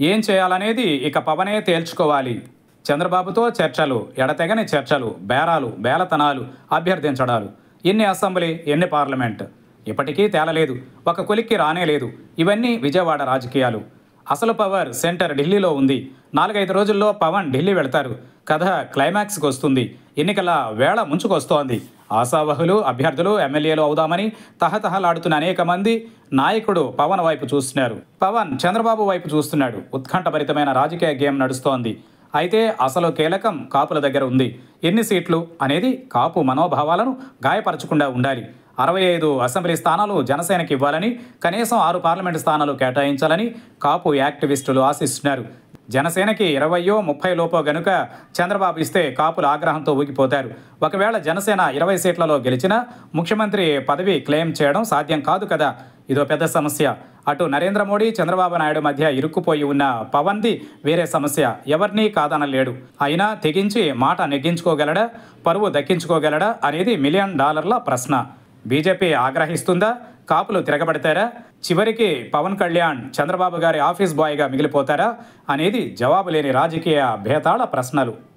ఏం చేయాలనేది ఇక పవనే తేల్చుకోవాలి చంద్రబాబుతో చర్చలు ఎడతెగని చర్చలు బేరాలు బేలతనాలు అభ్యర్థించడాలు ఎన్ని అసెంబ్లీ ఎన్ని పార్లమెంట్ ఇప్పటికీ తేలలేదు ఒక కొలిక్కి రానే లేదు ఇవన్నీ విజయవాడ రాజకీయాలు అసలు పవర్ సెంటర్ ఢిల్లీలో ఉంది నాలుగైదు రోజుల్లో పవన్ ఢిల్లీ వెళ్తారు కథ క్లైమాక్స్కి వస్తుంది ఎన్నికల వేళ ముంచుకొస్తోంది ఆశావహులు అభ్యర్థులు ఎమ్మెల్యేలు అవుదామని తహతహలాడుతున్న అనేక మంది నాయకుడు పవన్ వైపు చూస్తున్నారు పవన్ చంద్రబాబు వైపు చూస్తున్నాడు ఉత్కంఠభరితమైన రాజకీయ గేమ్ నడుస్తోంది అయితే అసలు కీలకం కాపుల దగ్గర ఉంది ఎన్ని సీట్లు అనేది కాపు మనోభావాలను గాయపరచకుండా ఉండాలి అరవై ఐదు అసెంబ్లీ స్థానాలు జనసేనకి ఇవ్వాలని కనీసం ఆరు పార్లమెంటు స్థానాలు కేటాయించాలని కాపు యాక్టివిస్టులు ఆశిస్తున్నారు జనసేనకి ఇరవయో ముప్పై లోపో గనుక చంద్రబాబు ఇస్తే కాపులు ఆగ్రహంతో ఊగిపోతారు ఒకవేళ జనసేన ఇరవై సీట్లలో గెలిచినా ముఖ్యమంత్రి పదవి క్లెయిమ్ చేయడం సాధ్యం కాదు కదా ఇదో పెద్ద సమస్య అటు నరేంద్ర మోడీ చంద్రబాబు నాయుడు మధ్య ఇరుక్కుపోయి ఉన్న పవన్ది వేరే సమస్య ఎవరినీ కాదనలేడు అయినా తెగించి మాట నెగ్గించుకోగలడా పరువు దక్కించుకోగలడా అనేది మిలియన్ డాలర్ల ప్రశ్న బీజేపీ ఆగ్రహిస్తుందా కాపులు తిరగబడతారా చివరికి పవన్ కళ్యాణ్ చంద్రబాబు గారి ఆఫీస్ బాయ్గా మిగిలిపోతారా అనేది జవాబు లేని రాజకీయ భేతాళ ప్రశ్నలు